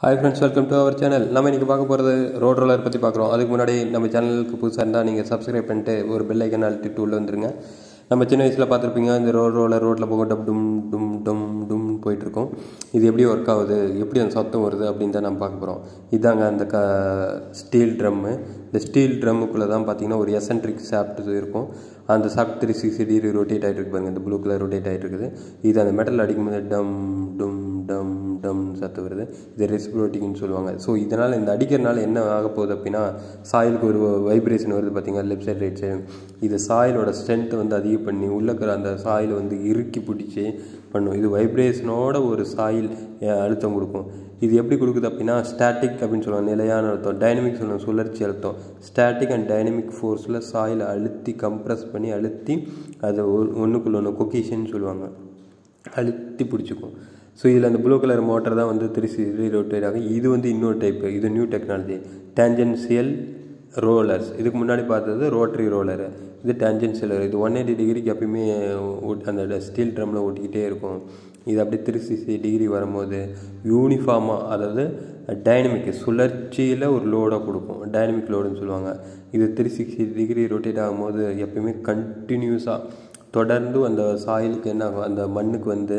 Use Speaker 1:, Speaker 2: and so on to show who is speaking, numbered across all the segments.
Speaker 1: hi friends welcome to our channel நம்ம இன்றைக்கி பார்க்க போகிறது ரோட் ரோலர் பற்றி பார்க்குறோம் அதுக்கு முன்னாடி நம்ம சேனலுக்கு புதுசாக இருந்தால் நீங்கள் சப்ஸ்கிரைப் பண்ணிட்டு ஒரு பெல் ஐக்கன் அழுத்திட்டு உள்ளே வந்துருங்க நம்ம சின்ன வயசில் பார்த்துருப்பீங்க இந்த ரோட் ரோலர் ரோட்டில் போக டப் டும் டும் டும் டும் போயிட்டுருக்கோம் இது எப்படி ஒர்க் ஆகுது எப்படி அந்த சத்தம் வருது அப்படின்னு தான் நம்ம பார்க்க போகிறோம் இதாங்க அந்த க ஸ்டீல் ட்ரம்மு இந்த ஸ்டீல் ட்ரம்முக்குள்ளே தான் பார்த்தீங்கன்னா ஒரு எசன்ட்ரிக் சாப்ட் இருக்கும் அந்த shaft three sixty degree rotate ஆகிட்டு இருக்கு பாருங்க இந்த ப்ளூ கலர் ரொட்டேட் ஆகிட்டு இருக்குது இது அந்த மெட்டல் அடிக்கும்போது டம் டும் டம் டம் சத்து வருது இது ரெஸ்பிரோட்டிக்னு சொல்லுவாங்க ஸோ இதனால் இந்த அடிக்கிறனால என்ன ஆக போகுது அப்படின்னா சாயிலுக்கு ஒரு வைப்ரேஷன் வருது பார்த்தீங்கன்னா லெஃப்ட் சைட் ரைட் சைடு இது சாயிலோட ஸ்ட்ரென்த்தை வந்து அதிகம் பண்ணி உள்ளே இருக்கிற அந்த சாயில் வந்து இறுக்கி பிடிச்சி பண்ணும் இது வைப்ரேஷனோட ஒரு சாயில் அழுத்தம் கொடுக்கும் இது எப்படி கொடுக்குது அப்படின்னா ஸ்டாட்டிக் அப்படின்னு சொல்லுவாங்க நிலையான அழுத்தம் டைனமிக் சொல்லுவாங்க சுழற்சி அழுத்தம் ஸ்டாட்டிக் அண்ட் டைனமிக் ஃபோர்ஸில் சாயில் அழுத்தி கம்ப்ரஸ் பண்ணி அழுத்தி அதை ஒன்றுக்குள்ள ஒன்று கொக்கேஷன் சொல்லுவாங்க அழுத்தி பிடிச்சிக்கும் ஸோ இதில் அந்த ப்ளூ கலர் மோட்டர் தான் வந்து த்ரீ சிக்ஸ்டி ரொட்டேட் ஆகும் இது வந்து இன்னொரு டைப்பு இது நியூ டெக்னாலஜி டேஞ்சென்சியல் ரோலர்ஸ் இதுக்கு முன்னாடி பார்த்தது ரோட்டரி ரோலரு இது டேஞ்சென்சியல் இது ஒன் எயிட்டி டிகிரிக்கு எப்பயுமே அந்த ஸ்டீல் ட்ரம்மில் ஒட்டிக்கிட்டே இருக்கும் இது அப்படியே த்ரீ சிக்ஸ்டி டிகிரி வரும்போது யூனிஃபார்மாக அதாவது டைனமிக் சுழற்சியில் ஒரு லோடாக கொடுக்கும் டைனமிக் லோடுன்னு சொல்லுவாங்க இது த்ரீ சிக்ஸ்டி டிகிரி ரொட்டேட் ஆகும்போது எப்பயுமே கண்டினியூஸாக தொடர்ந்து அந்த சாயிலுக்கு என்ன ஆகும் அந்த மண்ணுக்கு வந்து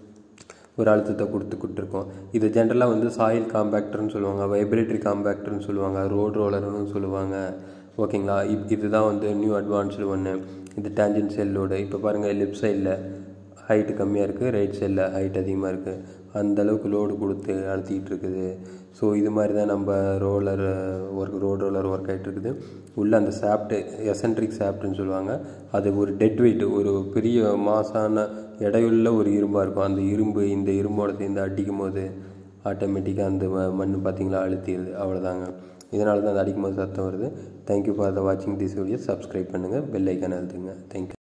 Speaker 1: ஒரு அழுத்தத்தை கொடுத்து கொடுத்துருக்கோம் இது ஜென்ரலாக வந்து சாயில் காம்பேக்டர்னு சொல்லுவாங்க வைப்ரேட்டரி காம்பேக்டர்னு சொல்லுவாங்க ரோட் ரோலர்னு சொல்லுவாங்க ஓகேங்களா இப் இதுதான் வந்து நியூ அட்வான்ஸ்டு ஒன்று இது டேஞ்சன் செல்லோடு இப்போ பாருங்கள் லெஃப்ட் சைடில் ஹைட்டு கம்மியாக இருக்குது ரைட் சைடில் ஹைட் அதிகமாக இருக்குது அந்த அளவுக்கு லோடு கொடுத்து அழுத்திக்கிட்டு இருக்குது ஸோ இது மாதிரி தான் நம்ம roller work road roller work ஆகிட்டு இருக்குது உள்ளே அந்த சாப்ட்டு எசன்ட்ரிக் சாப்ட்டுன்னு சொல்லுவாங்க அது ஒரு டெட் வெயிட் ஒரு பெரிய மாசான எடையுள்ள ஒரு இரும்பாக இருக்கும் அந்த இரும்பு இந்த இரும்போட சேர்ந்து அடிக்கும் போது ஆட்டோமேட்டிக்காக அந்த மண் பார்த்திங்களா அழுத்திடுது அவ்வளோதாங்க இதனால தான் அது அடிக்கும் போது சத்தம் வருது தேங்க்யூ ஃபார் த வாட்சிங் திஸ் வீடியோ சப்ஸ்கிரைப் பண்ணுங்கள் பெல் ஐக்கான் அழுத்துங்க தேங்க்யூ